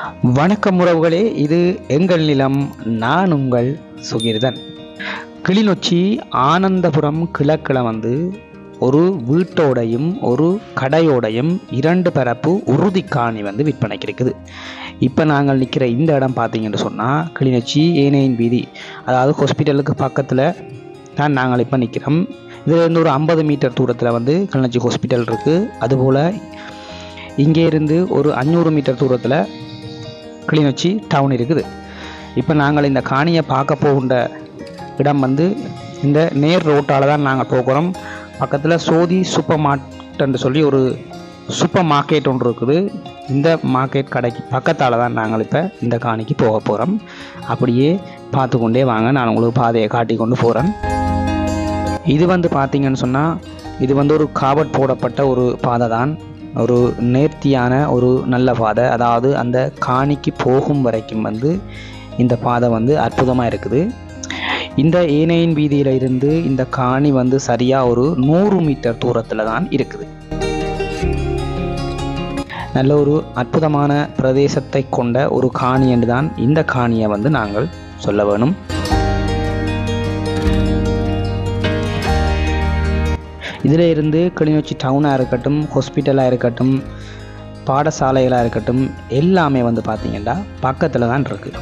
வணக்கம் உறவுகளே இது எங்கள் நிலம் நான் உங்கள் சுகிர்தன் கிளிநொச்சி ஆனந்தபுரம் கிழக்கில் வந்து ஒரு வீட்டோடையும் ஒரு கடையோடையும் இரண்டு பரப்பு உறுதி காணி வந்து விற்பனைக்கு இருக்குது இப்போ நாங்கள் நிற்கிற இந்த இடம் பார்த்தீங்கன்னு சொன்னால் கிளிநொச்சி ஏனையின் வீதி அதாவது ஹாஸ்பிட்டலுக்கு பக்கத்தில் தான் நாங்கள் இப்போ நிற்கிறோம் இதுல இருந்து ஒரு ஐம்பது மீட்டர் தூரத்தில் வந்து கிளிநொச்சி ஹாஸ்பிட்டல் இருக்குது அதுபோல் இங்கே இருந்து ஒரு அஞ்சூறு மீட்டர் தூரத்தில் கிளிநொச்சி டவுன் இருக்குது இப்போ நாங்கள் இந்த காணியை பார்க்க போகின்ற இடம் வந்து இந்த நேர் ரோட்டால் தான் நாங்கள் போகிறோம் பக்கத்தில் சோதி சூப்பர் மார்ட்ன்னு சொல்லி ஒரு சூப்பர் மார்க்கெட் ஒன்று இருக்குது இந்த மார்க்கெட் கடைக்கு பக்கத்தால் தான் நாங்கள் இப்போ இந்த காணிக்கு போக போகிறோம் அப்படியே பார்த்து கொண்டே வாங்க நான் உங்களுக்கு பாதையை காட்டி கொண்டு போகிறேன் இது வந்து பார்த்தீங்கன்னு சொன்னால் இது வந்து ஒரு காவட் போடப்பட்ட ஒரு பாதை தான் ஒரு நேர்த்தியான ஒரு நல்ல பாதை அதாவது அந்த காணிக்கு போகும் வரைக்கும் வந்து இந்த பாதை வந்து அற்புதமாக இருக்குது இந்த ஏனையின் வீதியில் இருந்து இந்த காணி வந்து சரியாக ஒரு நூறு மீட்டர் தூரத்தில் தான் இருக்குது நல்ல ஒரு அற்புதமான பிரதேசத்தை கொண்ட ஒரு காணி என்று தான் இந்த காணியை வந்து நாங்கள் சொல்ல வேணும் இதில் இருந்து கிளிநொச்சி டவுனாக இருக்கட்டும் ஹாஸ்பிட்டலாக இருக்கட்டும் பாடசாலைகளாக இருக்கட்டும் எல்லாமே வந்து பார்த்திங்கன்னா பக்கத்தில் தான் இருக்குது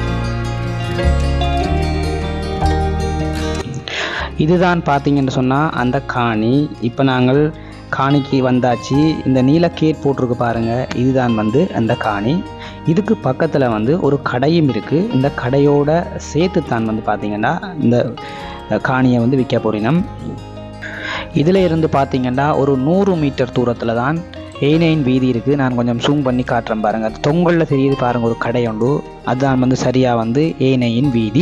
இதுதான் பார்த்தீங்கன்னு சொன்னால் அந்த காணி இப்போ நாங்கள் காணிக்கு வந்தாச்சு இந்த நீல கேட் போட்டிருக்கு பாருங்கள் இதுதான் வந்து அந்த காணி இதுக்கு பக்கத்தில் வந்து ஒரு கடையும் இருக்குது இந்த கடையோட சேர்த்து தான் வந்து பார்த்திங்கன்னா இந்த காணியை வந்து விற்க போறினோம் இதில் இருந்து பார்த்தீங்கன்னா ஒரு நூறு மீட்டர் தூரத்தில் தான் ஏனையின் வீதி இருக்குது நான் கொஞ்சம் ஜூம் பண்ணி காட்டுறேன் பாருங்கள் தொங்கலில் தெரியுது பாருங்கள் ஒரு கடை உண்டு அதுதான் வந்து சரியாக வந்து ஏனையின் வீதி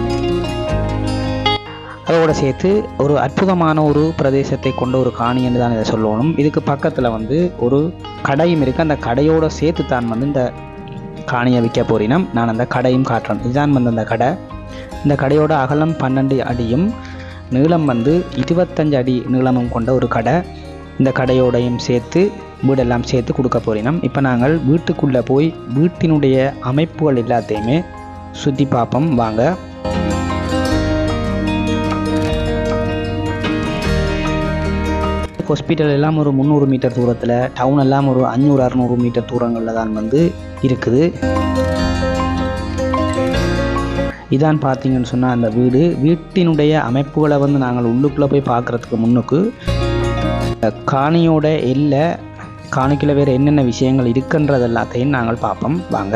அதோட சேர்த்து ஒரு அற்புதமான ஒரு பிரதேசத்தை கொண்ட ஒரு காணி என்று தான் இதை சொல்லணும் இதுக்கு பக்கத்தில் வந்து ஒரு கடையும் இருக்குது அந்த கடையோட சேர்த்து தான் வந்து இந்த காணியை விற்க போறினோம் நான் அந்த கடையும் காட்டுறேன் இதுதான் வந்து அந்த கடை இந்த கடையோட அகலம் பன்னெண்டு அடியும் நீளம் வந்து இருபத்தஞ்சு அடி நீளமும் கொண்ட ஒரு கடை இந்த கடையோடையும் சேர்த்து வீடெல்லாம் சேர்த்து கொடுக்க போறினோம் இப்போ நாங்கள் வீட்டுக்குள்ளே போய் வீட்டினுடைய அமைப்புகள் எல்லாத்தையுமே சுற்றி பார்ப்போம் வாங்க ஹாஸ்பிட்டல் எல்லாம் ஒரு முந்நூறு மீட்டர் தூரத்தில் டவுன் எல்லாம் ஒரு அஞ்சூறு அறநூறு மீட்டர் தூரங்களில் தான் வந்து இருக்குது இதான் பார்த்தீங்கன்னு சொன்னால் அந்த வீடு வீட்டினுடைய அமைப்புகளை வந்து நாங்கள் உள்ளுக்குள்ளே போய் பார்க்குறதுக்கு முன்னுக்கு காணியோட எல்லை காணிக்குள்ள வேறு என்னென்ன விஷயங்கள் இருக்குன்றது எல்லாத்தையும் நாங்கள் பார்ப்போம் வாங்க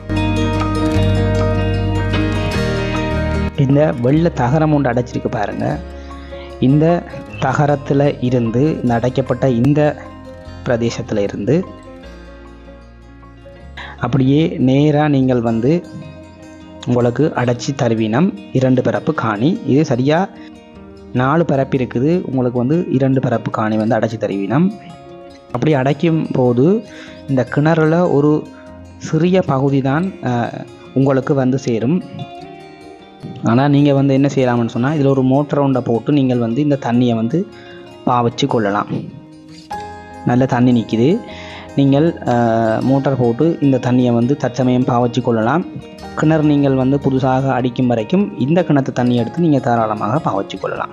இந்த வெள்ளை தகரம் ஒன்று அடைச்சிருக்கு பாருங்க இந்த தகரத்தில் இருந்து இந்த அடைக்கப்பட்ட இந்த பிரதேசத்தில் இருந்து அப்படியே நேராக நீங்கள் வந்து உங்களுக்கு அடைச்சி தருவினம் இரண்டு பரப்பு காணி இது சரியாக நாலு பரப்பு இருக்குது உங்களுக்கு வந்து இரண்டு பரப்பு காணி வந்து அடைச்சி தருவினம் அப்படி அடைக்கும் போது இந்த கிணறுல ஒரு சிறிய பகுதி தான் உங்களுக்கு வந்து சேரும் ஆனால் நீங்கள் வந்து என்ன செய்யலாம்னு சொன்னால் இதில் ஒரு மோட்டர் ஒன்றை போட்டு நீங்கள் வந்து இந்த தண்ணியை வந்து பாவச்சு கொள்ளலாம் நல்ல தண்ணி நிற்கிது நீங்கள் மோட்டார் போட்டு இந்த தண்ணியை வந்து தற்சமயம் பாவச்சு கொள்ளலாம் கிணறு நீங்கள் வந்து புதுசாக அடிக்கும் வரைக்கும் இந்த கிணத்து தண்ணி எடுத்து நீங்கள் தாராளமாக பாவச்சு கொள்ளலாம்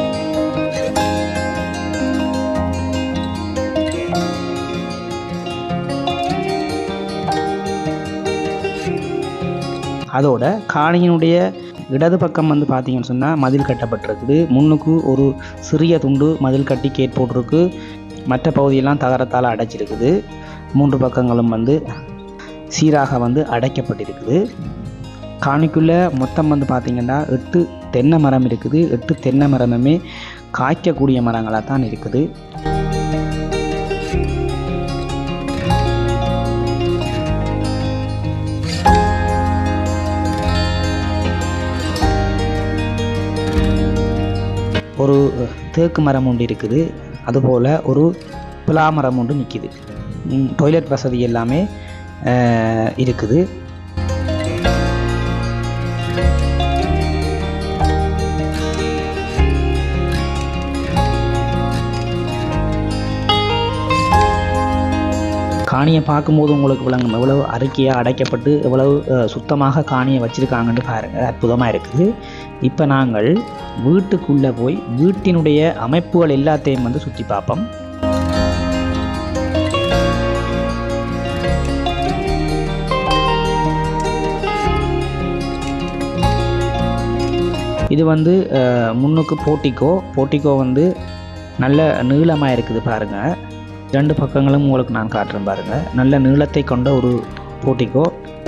அதோட காணியினுடைய இடது பக்கம் வந்து பார்த்தீங்கன்னு சொன்னால் மதில் கட்டப்பட்டிருக்குது முன்னுக்கு ஒரு சிறிய துண்டு மதில் கட்டி கேட் போட்டிருக்கு மற்ற பகுதியெல்லாம் தகரத்தால் அடைச்சிருக்குது மூன்று பக்கங்களும் வந்து சீராக வந்து அடைக்கப்பட்டிருக்குது காணிக்குள்ளே மொத்தம் வந்து பார்த்திங்கன்னா எட்டு தென்னை மரம் இருக்குது எட்டு தென்னை மரமுமே காய்க்கக்கூடிய மரங்களாக தான் இருக்குது ஒரு தேக்கு மரம் ஒன்று இருக்குது அதுபோல் ஒரு பிலா மரம் ஒன்று நிற்கிது டாய்லெட் வசதி எல்லாமே இருக்குது காணியை பார்க்கும்போது உங்களுக்கு விளங்கும் எவ்வளவு அறிக்கையாக அடைக்கப்பட்டு எவ்வளவு அஹ், சுத்தமாக காணியை வச்சுருக்காங்கன்னு பாருங்க அற்புதமாக இருக்குது இப்போ நாங்கள் வீட்டுக்குள்ளே போய் வீட்டினுடைய அமைப்புகள் எல்லாத்தையும் வந்து சுற்றி பார்ப்போம் இது வந்து அஹ், முன்னுக்கு போர்ட்டிக்கோ போர்ட்டிக்கோ வந்து நல்ல நீளமாக இருக்குது பாருங்கள் ரெண்டு பக்கங்களும் உங்களுக்கு நான் காட்டுறேன் பாருங்கள் நல்ல நீளத்தை கொண்ட ஒரு போர்ட்டிக்கோ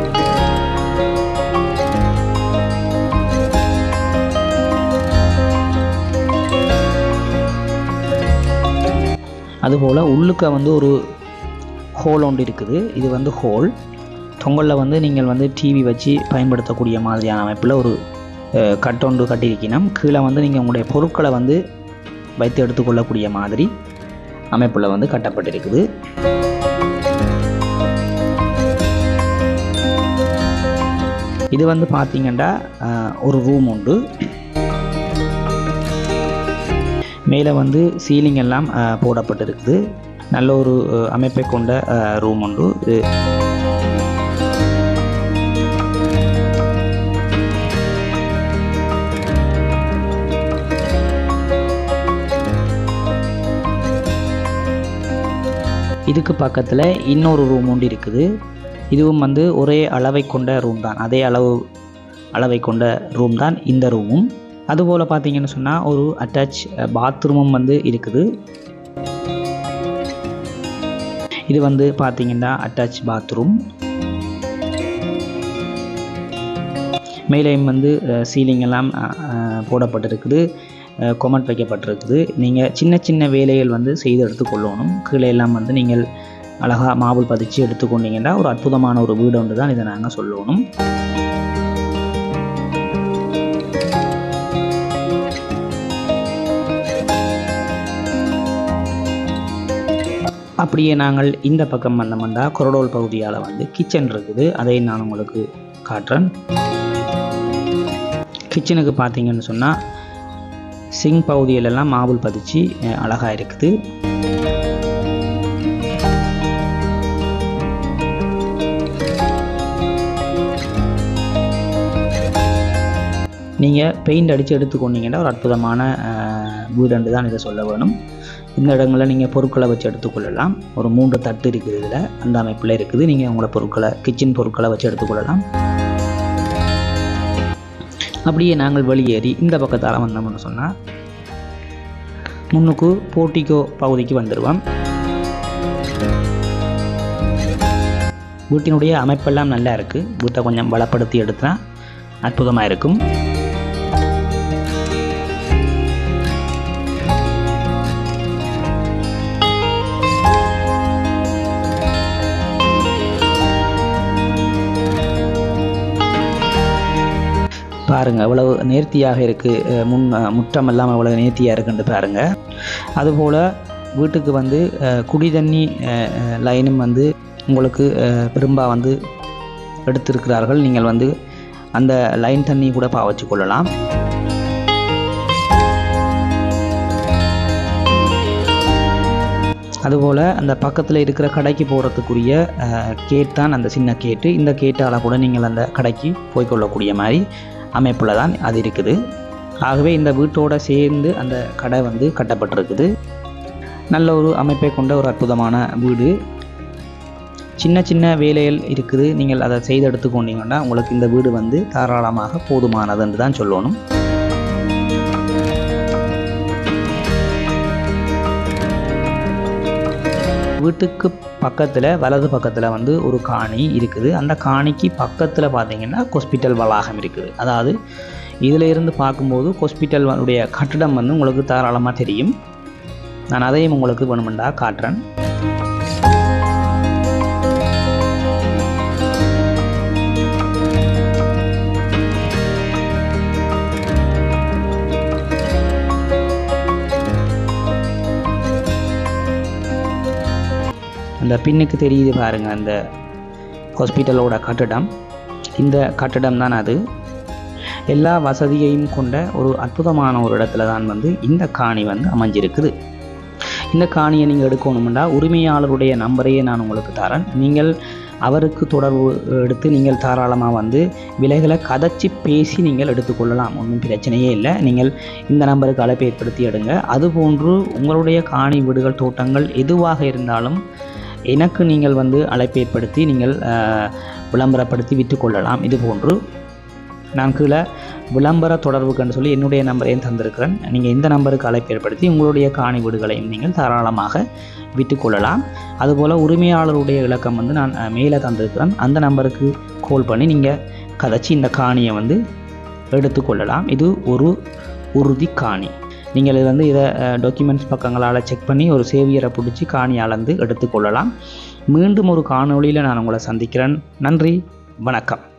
அதுபோல் உள்ளுக்க வந்து ஒரு ஹோல் ஒன்று இருக்குது இது வந்து ஹோல் தொங்கலில் வந்து நீங்கள் வந்து டிவி வச்சு பயன்படுத்தக்கூடிய மாதிரியான அமைப்பில் ஒரு அஹ், கட்டொன்று கட்டியிருக்கணும் கீழே வந்து நீங்கள் உங்களுடைய பொருட்களை வந்து வைத்து எடுத்துக்கொள்ளக்கூடிய மாதிரி அமைப்பில் வந்து கட்டப்பட்டிருக்குது இது வந்து பார்த்தீங்கன்னா அஹ், ஒரு ரூம் உண்டு மேலே வந்து சீலிங் எல்லாம் அஹ், போடப்பட்டிருக்குது நல்ல ஒரு அஹ், அமைப்பை கொண்ட ரூம் உண்டு இது இதுக்கு பக்கத்தில் இன்னொரு ரூம் ஒன்று இருக்குது இதுவும் வந்து ஒரே அளவை கொண்ட ரூம் தான் அதே அளவு அளவை கொண்ட ரூம் தான் இந்த ரூமும் அதுபோல் பார்த்தீங்கன்னு சொன்னால் ஒரு அட்டாச் பாத்ரூமும் வந்து இருக்குது இது வந்து பார்த்தீங்கன்னா அட்டாச் பாத்ரூம் மேலேயும் வந்து சீலிங் எல்லாம் அஹ், அஹ், போடப்பட்டிருக்குது கொமெண்ட் வைக்கப்பட்டிருக்குது நீங்கள் சின்ன சின்ன வேலைகள் வந்து செய்து எடுத்துக்கொள்ளணும் கீழே எல்லாம் வந்து நீங்கள் அழகாக மாவுள் பதிச்சு எடுத்துக்கொண்டீங்கன்னா ஒரு அற்புதமான ஒரு வீடு ஒன்று தான் இதை நாங்கள் சொல்லணும் அப்படியே நாங்கள் இந்த பக்கம் வந்தோம்னா கொரடோல் பகுதியால் வந்து கிச்சன் இருக்குது அதை நான் உங்களுக்கு காட்டுறேன் கிச்சனுக்கு பார்த்தீங்கன்னு சொன்னால் சிங் பகுதியிலெல்லாம் மாவுள் பதிச்சு அஹ், அழகா இருக்குது நீங்கள் பெயிண்ட் அடித்து எடுத்துக்கொண்டீங்கன்னா ஒரு அற்புதமான அஹ், வீடுண்டு தான் இதை சொல்ல வேணும் இந்த இடங்களில் நீங்கள் பொருட்களை வச்சு எடுத்துக்கொள்ளலாம் ஒரு மூன்று தட்டு இருக்குது இதில் அந்த அமைப்பில் இருக்குது நீங்கள் உங்களோட பொருட்களை கிச்சன் பொருட்களை வச்சு எடுத்துக்கொள்ளலாம் அப்படியே நாங்கள் வெளியேறி இந்த பக்கத்தால் வந்தோம்னு சொன்னால் முன்னுக்கு போர்ட்டிகோ பகுதிக்கு வந்துடுவோம் வீட்டினுடைய அமைப்பெல்லாம் நல்லா இருக்குது வீட்டை கொஞ்சம் பலப்படுத்தி எடுத்தா அற்புதமாக இருக்கும் பாருங்க எவ்வளவு நேர்த்தியாக இருக்குது முன் அஹ், முற்றம் எல்லாம் எவ்வளவு நேர்த்தியாக இருக்குன்னு பாருங்க அதுபோல் வீட்டுக்கு வந்து அஹ், குடி தண்ணி அஹ், அஹ், லைனும் வந்து உங்களுக்கு அஹ், பெரும்பா வந்து எடுத்திருக்கிறார்கள் நீங்கள் வந்து அந்த லைன் தண்ணி கூட பாவச்சு கொள்ளலாம் அதுபோல் அந்த பக்கத்தில் இருக்கிற கடைக்கு போகிறதுக்குரிய கேட் தான் அந்த சின்ன கேட்டு இந்த கேட்டால் கூட நீங்கள் அந்த கடைக்கு போய்க்கொள்ளக்கூடிய மாதிரி அமைப்பில் தான் அது இருக்குது ஆகவே இந்த வீட்டோட சேர்ந்து அந்த கடை வந்து கட்டப்பட்டிருக்குது நல்ல ஒரு அமைப்பை கொண்ட ஒரு அற்புதமான வீடு சின்ன சின்ன வேலைகள் இருக்குது நீங்கள் அதை செய்து எடுத்துக்கொண்டீங்கன்னா உங்களுக்கு இந்த வீடு வந்து தாராளமாக போதுமானதுன்னு தான் சொல்லணும் வீட்டுக்கு பக்கத்தில் வலது பக்கத்தில் வந்து ஒரு காணி இருக்குது அந்த காணிக்கு பக்கத்தில் பார்த்தீங்கன்னா ஹாஸ்பிட்டல் வளாகம் இருக்குது அதாவது இதில் இருந்து பார்க்கும்போது ஹாஸ்பிட்டல் உடைய கட்டிடம் வந்து உங்களுக்கு தாராளமாக தெரியும் நான் அதையும் உங்களுக்கு வேணுமெண்டா காட்டுறேன் அந்த பின்னுக்கு தெரியுது பாருங்க அந்த ஹாஸ்பிட்டலோட கட்டடம் இந்த கட்டடம் தான் அது எல்லா வசதியையும் கொண்ட ஒரு அற்புதமான ஒரு இடத்துல தான் வந்து இந்த காணி வந்து அமைஞ்சிருக்குது இந்த காணியை நீங்கள் எடுக்கணுமெண்டா உரிமையாளருடைய நம்பரையே நான் உங்களுக்கு தரேன் நீங்கள் அவருக்கு தொடர்பு எடுத்து நீங்கள் தாராளமாக வந்து விலைகளை கதைச்சி பேசி நீங்கள் எடுத்துக்கொள்ளலாம் ஒன்றும் பிரச்சனையே இல்லை நீங்கள் இந்த நம்பருக்கு அழைப்பு ஏற்படுத்தி எடுங்க அதுபோன்று உங்களுடைய காணி வீடுகள் தோட்டங்கள் எதுவாக இருந்தாலும் எனக்கு நீங்கள் வந்து அழைப்பு ஏற்படுத்தி நீங்கள் அஹ், விளம்பரப்படுத்தி விற்றுக்கொள்ளலாம் இது போன்று நான் கீழே விளம்பர தொடர்புக்குன்னு சொல்லி என்னுடைய நம்பரையும் தந்திருக்கிறேன் நீங்கள் இந்த நம்பருக்கு அழைப்பு ஏற்படுத்தி உங்களுடைய காணி வீடுகளையும் நீங்கள் தாராளமாக விற்றுக்கொள்ளலாம் அதுபோல் உரிமையாளருடைய இலக்கம் வந்து நான் அஹ், மேலே தந்திருக்கிறேன் அந்த நம்பருக்கு கால் பண்ணி நீங்கள் கதைச்சி இந்த காணியை வந்து எடுத்துக்கொள்ளலாம் இது ஒரு உறுதி காணி நீங்கள் இது வந்து இதை டாக்குமெண்ட்ஸ் பக்கங்களால் செக் பண்ணி ஒரு சேவியரை பிடிச்சி காணி அளந்து எடுத்துக்கொள்ளலாம் மீண்டும் ஒரு காணொளியில் நான் உங்களை சந்திக்கிறேன் நன்றி வணக்கம்